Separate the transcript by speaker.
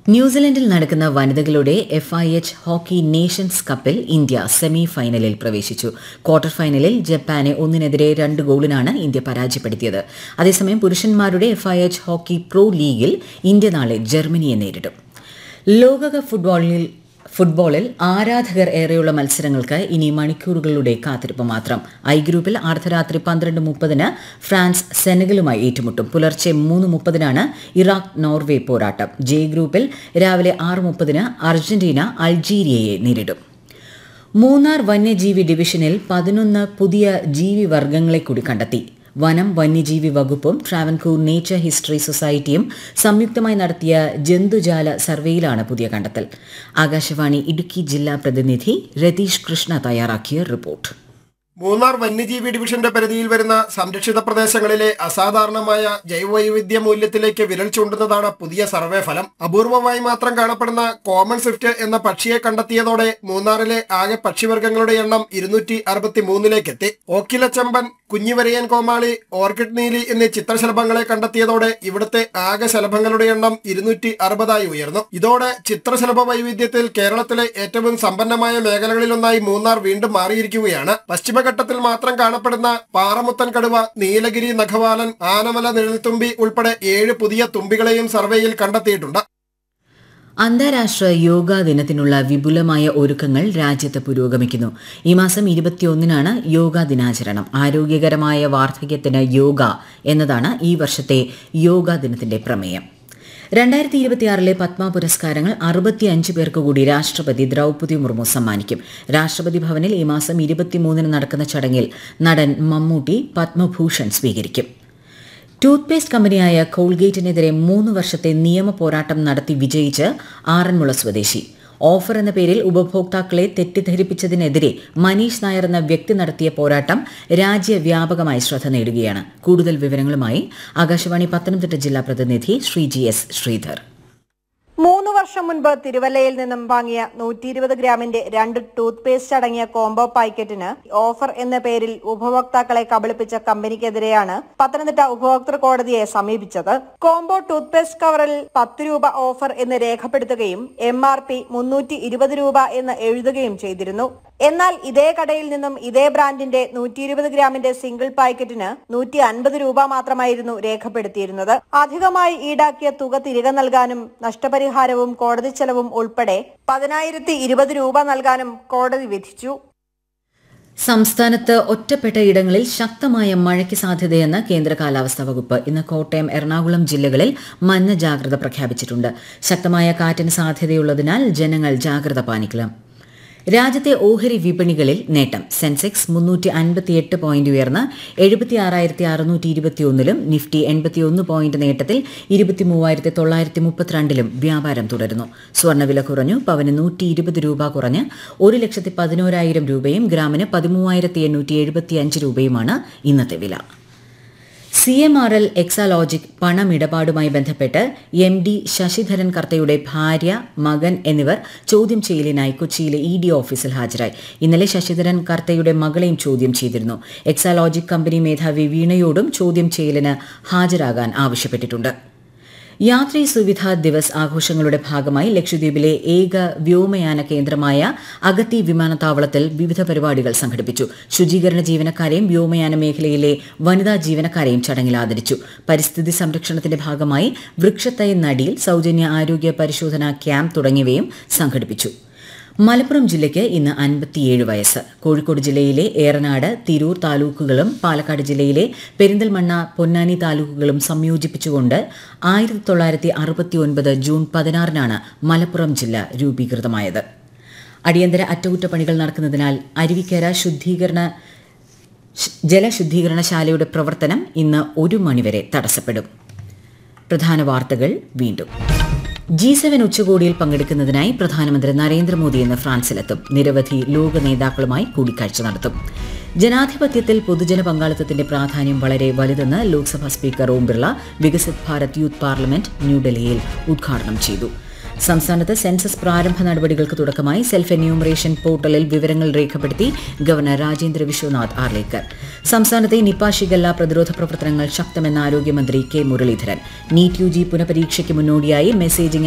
Speaker 1: ന്യൂസിലൻഡിൽ നടക്കുന്ന വനിതകളുടെ F I H hockey nations കപ്പിൽ ഇന്ത്യ സെമി ഫൈനലിൽ പ്രവേശിച്ചു ക്വാർട്ടർ ഫൈനലിൽ ജപ്പാനെ ഒന്നിനെതിരെ രണ്ട് ഗോളിനാണ് ഇന്ത്യ പരാജയപ്പെടുത്തിയത് അതേസമയം പുരുഷന്മാരുടെ F I H hockey pro ലീഗിൽ ഇന്ത്യ നാളെ ജർമ്മനിയെ നേരിടും ലോകകപ്പ് ഫുട്ബോളിൽ ഫുട്ബോളിൽ ആരാധകർ ഏറെയുള്ള മത്സരങ്ങൾക്ക് ഇനി മണിക്കൂറുകളുടെ കാത്തിരിപ്പ് മാത്രം ഐ ഗ്രൂപ്പിൽ അർദ്ധരാത്രി പന്ത്രണ്ട് മുപ്പതിന് ഫ്രാൻസ് സെനഗലുമായി ഏറ്റുമുട്ടും പുലർച്ചെ മൂന്ന് മുപ്പതിനാണ് ഇറാഖ് നോർവേ പോരാട്ടം ജെ ഗ്രൂപ്പിൽ രാവിലെ ആറ് മുപ്പതിന് അർജന്റീന അൾജീരിയയെ നേരിടും മൂന്നാർ വന്യജീവി ഡിവിഷനിൽ പതിനൊന്ന് പുതിയ ജീവി വർഗ്ഗങ്ങളെ കൂടി കണ്ടെത്തി വനം വന്യജീവി വകുപ്പും ട്രാവൻകൂർ നേച്ചർ ഹിസ്റ്ററി സൊസൈറ്റിയും സംയുക്തമായി നടത്തിയ ജന്തുജാല സർവേയിലാണ് പുതിയ കണ്ടെത്തൽ ആകാശവാണി ഇടുക്കി ജില്ലാ പ്രതിനിധി രതീഷ് കൃഷ്ണ തയ്യാറാക്കിയ റിപ്പോർട്ട്
Speaker 2: മൂന്നാർ വന്യജീവി ഡിവിഷന്റെ പരിധിയിൽ വരുന്ന സംരക്ഷിത പ്രദേശങ്ങളിലെ അസാധാരണമായ ജൈവവൈവിധ്യ മൂല്യത്തിലേക്ക് വിരൽ ചൂണ്ടുന്നതാണ് പുതിയ സർവേ ഫലം അപൂർവമായി മാത്രം കാണപ്പെടുന്ന കോമൺ സ്വിഫ്റ്റ് എന്ന പക്ഷിയെ കണ്ടെത്തിയതോടെ മൂന്നാറിലെ ആകെ പക്ഷിവർഗങ്ങളുടെ എണ്ണം ഇരുന്നൂറ്റി അറുപത്തി മൂന്നിലേക്ക് എത്തി ഓക്കിലച്ചമ്പൻ കുഞ്ഞിവരയൻ കോമാളി ഓർക്കിഡ് നീലി എന്നീ ചിത്രശലഭങ്ങളെ കണ്ടെത്തിയതോടെ ഇവിടുത്തെ ആകെ ശലഭങ്ങളുടെ എണ്ണം ഇരുന്നൂറ്റി അറുപതായി ഉയർന്നു ഇതോടെ ചിത്രശലഭ വൈവിധ്യത്തിൽ കേരളത്തിലെ ഏറ്റവും സമ്പന്നമായ മേഖലകളിലൊന്നായി മൂന്നാർ വീണ്ടും മാറിയിരിക്കുകയാണ് പശ്ചിമഘട്ടത്തിൽ മാത്രം കാണപ്പെടുന്ന പാറമുത്തൻ കടുവ നീലഗിരി നഖവാലൻ ആനമല നിഴൽത്തുമ്പി ഉൾപ്പെടെ ഏഴ് പുതിയ തുമ്പികളെയും സർവേയിൽ കണ്ടെത്തിയിട്ടുണ്ട്
Speaker 1: അന്താരാഷ്ട്ര യോഗാ ദിനത്തിനുള്ള വിപുലമായ ഒരുക്കങ്ങൾ രാജ്യത്ത് പുരോഗമിക്കുന്നു ഈ മാസം ഇരുപത്തിയൊന്നിനാണ് യോഗാ ദിനാചരണം ആരോഗ്യകരമായ വാർദ്ധക്യത്തിന് യോഗ എന്നതാണ് ഈ വർഷത്തെ യോഗാ ദിനത്തിന്റെ പ്രമേയം രണ്ടായിരത്തി ഇരുപത്തിയാറിലെ പത്മ പുരസ്കാരങ്ങൾ അറുപത്തിയഞ്ച് പേർക്ക് കൂടി രാഷ്ട്രപതി ദ്രൗപദി മുർമു സമ്മാനിക്കും രാഷ്ട്രപതി ഭവനിൽ ഈ മാസം ഇരുപത്തിമൂന്നിന് നടക്കുന്ന ചടങ്ങിൽ നടൻ മമ്മൂട്ടി പത്മഭൂഷൺ സ്വീകരിക്കും ടൂത്ത് പേസ്റ്റ് കമ്പനിയായ കോൾഗേറ്റിനെതിരെ മൂന്ന് വർഷത്തെ നിയമ പോരാട്ടം നടത്തി വിജയിച്ച് ആറന്മുള സ്വദേശി ഓഫർ എന്ന പേരിൽ ഉപഭോക്താക്കളെ തെറ്റിദ്ധരിപ്പിച്ചതിനെതിരെ മനീഷ് നായർ എന്ന വ്യക്തി നടത്തിയ പോരാട്ടം രാജ്യവ്യാപകമായി ശ്രദ്ധ നേടുകയാണ് കൂടുതൽ വിവരങ്ങളുമായി ആകാശവാണി പത്തനംതിട്ട ജില്ലാ പ്രതിനിധി ശ്രീ ജി എസ് ശ്രീധർ
Speaker 3: മൂന്ന് വർഷം മുൻപ് തിരുവല്ലയിൽ നിന്നും വാങ്ങിയ നൂറ്റി ഇരുപത് ഗ്രാമിന്റെ രണ്ട് ടൂത്ത് പേസ്റ്റ് അടങ്ങിയ കോംബോ പാക്കറ്റിന് ഓഫർ എന്ന പേരിൽ ഉപഭോക്താക്കളെ കബളിപ്പിച്ച കമ്പനിക്കെതിരെയാണ് പത്തനംതിട്ട ഉപഭോക്തൃ കോടതിയെ സമീപിച്ചത് കോംബോ ടൂത്ത് പേസ്റ്റ് കവറിൽ പത്ത് രൂപ ഓഫർ എന്ന് രേഖപ്പെടുത്തുകയും എം ആർ പി മുന്നൂറ്റി ഇരുപത് രൂപ എന്ന് എഴുതുകയും ചെയ്തിരുന്നു എന്നാൽ ഇതേ കടയിൽ നിന്നും ഇതേ ബ്രാൻഡിന്റെ നൂറ്റി ഇരുപത് ഗ്രാമിന്റെ സിംഗിൾ പാക്കറ്റിന് നൂറ്റി അൻപത് രൂപ മാത്രമായിരുന്നു രേഖപ്പെടുത്തിയിരുന്നത് അധികമായി ഈടാക്കിയ തുക തിരികെ നൽകാനും നഷ്ടപരിഹാരവും കോടതി ചെലവും ഉൾപ്പെടെ പതിനായിരത്തി ഇരുപത് രൂപ നൽകാനും കോടതി വിധിച്ചു
Speaker 1: സംസ്ഥാനത്ത് ഒറ്റപ്പെട്ട ഇടങ്ങളിൽ ശക്തമായ മഴയ്ക്ക് സാധ്യതയെന്ന് കേന്ദ്ര കാലാവസ്ഥാ വകുപ്പ് ഇന്ന് കോട്ടയം എറണാകുളം ജില്ലകളിൽ മഞ്ഞ ജാഗ്രത പ്രഖ്യാപിച്ചിട്ടുണ്ട് ശക്തമായ കാറ്റിന് സാധ്യതയുള്ളതിനാൽ ജനങ്ങൾ ജാഗ്രത പാലിക്കണം രാജ്യത്തെ ഓഹരി വിപണികളിൽ നേട്ടം സെൻസെക്സ് മുന്നൂറ്റി അൻപത്തിയെട്ട് പോയിന്റ് ഉയർന്ന് എഴുപത്തി ആറായിരത്തി അറുന്നൂറ്റി ഇരുപത്തിയൊന്നിലും നിഫ്റ്റി എൺപത്തിയൊന്ന് പോയിന്റ് നേട്ടത്തിൽ ഇരുപത്തി മൂവായിരത്തി തൊള്ളായിരത്തി മുപ്പത്തിരണ്ടിലും വ്യാപാരം തുടരുന്നു സ്വർണ്ണവില കുറഞ്ഞു പവന് നൂറ്റി ഇരുപത് രൂപ കുറഞ്ഞ് ഒരു ലക്ഷത്തി പതിനോരായിരം രൂപയും ഗ്രാമിന് പതിമൂവായിരത്തി എണ്ണൂറ്റി എഴുപത്തിയഞ്ച് രൂപയുമാണ് ഇന്നത്തെ വില C M R L Exalogic പണമിടപാടുമായി ബന്ധപ്പെട്ട് എം ഡി ശശിധരൻ കർത്തയുടെ ഭാര്യ മകൻ എന്നിവർ ചോദ്യം ചെയ്യലിനായി കൊച്ചിയിലെ ഇ ഡി ഓഫീസിൽ ഹാജരായി ഇന്നലെ ശശിധരൻ കർത്തയുടെ മകളെയും ചോദ്യം ചെയ്തിരുന്നു എക്സാലോജിക് കമ്പനി മേധാവി വീണയോടും ചോദ്യം ചെയ്യലിന് ഹാജരാകാൻ ആവശ്യപ്പെട്ടിട്ടുണ്ട് യാത്രീ സുവിധ ദിവസ് ആഘോഷങ്ങളുടെ ഭാഗമായി ലക്ഷദ്വീപിലെ ഏക വ്യോമയാന കേന്ദ്രമായ അഗത്തി വിമാനത്താവളത്തിൽ വിവിധ പരിപാടികൾ സംഘടിപ്പിച്ചു ശുചീകരണ ജീവനക്കാരെയും വ്യോമയാന മേഖലയിലെ വനിതാ ജീവനക്കാരെയും ചടങ്ങിൽ ആദരിച്ചു പരിസ്ഥിതി സംരക്ഷണത്തിന്റെ ഭാഗമായി വൃക്ഷത്തൈ നടിയിൽ സൌജന്യ ആരോഗ്യ പരിശോധനാ ക്യാമ്പ് തുടങ്ങിയവയും സംഘടിപ്പിച്ചു മലപ്പുറം ജില്ലയ്ക്ക് ഇന്ന് അൻപത്തിയേഴ് വയസ്സ് കോഴിക്കോട് ജില്ലയിലെ ഏറനാട് തിരൂർ താലൂക്കുകളും പാലക്കാട് ജില്ലയിലെ പെരിന്തൽമണ്ണ പൊന്നാനി താലൂക്കുകളും സംയോജിപ്പിച്ചുകൊണ്ട് ആയിരത്തി തൊള്ളായിരത്തി അറുപത്തി ഒൻപത് ജൂൺ പതിനാറിനാണ് മലപ്പുറം ജില്ല രൂപീകൃതമായത് അടിയന്തര അറ്റകുറ്റപ്പണികൾ നടക്കുന്നതിനാൽ അരുവിക്കര ശുദ്ധീകരണ ജലശുദ്ധീകരണശാലയുടെ പ്രവർത്തനം ഇന്ന് ഒരു മണിവരെ തടസ്സപ്പെടും പ്രധാന വാർത്തകൾ വീണ്ടും ജി സെവൻ ഉച്ചകോടിയിൽ പങ്കെടുക്കുന്നതിനായി പ്രധാനമന്ത്രി നരേന്ദ്രമോദി ഇന്ന് ഫ്രാൻസിലെത്തും നിരവധി ലോക നേതാക്കളുമായി കൂടിക്കാഴ്ച നടത്തും ജനാധിപത്യത്തിൽ പൊതുജന പങ്കാളിത്തത്തിന്റെ പ്രാധാന്യം വളരെ വലുതെന്ന് Lok Sabha speaker Om Birla Viksit Bharat youth parliament ന്യൂഡൽഹിയിൽ ഉദ്ഘാടനം ചെയ്തു സംസ്ഥാനത്ത് സെൻസസ് പ്രാരംഭ നടപടികൾക്ക് തുടക്കമായി സെൽഫ് എന്യൂമറേഷൻ പോർട്ടലിൽ വിവരങ്ങൾ രേഖപ്പെടുത്തി ഗവർണർ രാജേന്ദ്ര വിശ്വനാഥ് ആർലേക്കർ സംസ്ഥാനത്തെ നിപ്പ ഷിഗല്ല പ്രതിരോധ പ്രവർത്തനങ്ങൾ ശക്തമെന്ന ആരോഗ്യമന്ത്രി K Muraleedharan NEET U G പുനഃപരീക്ഷയ്ക്ക് മുന്നോടിയായി മെസ്സേജിംഗ്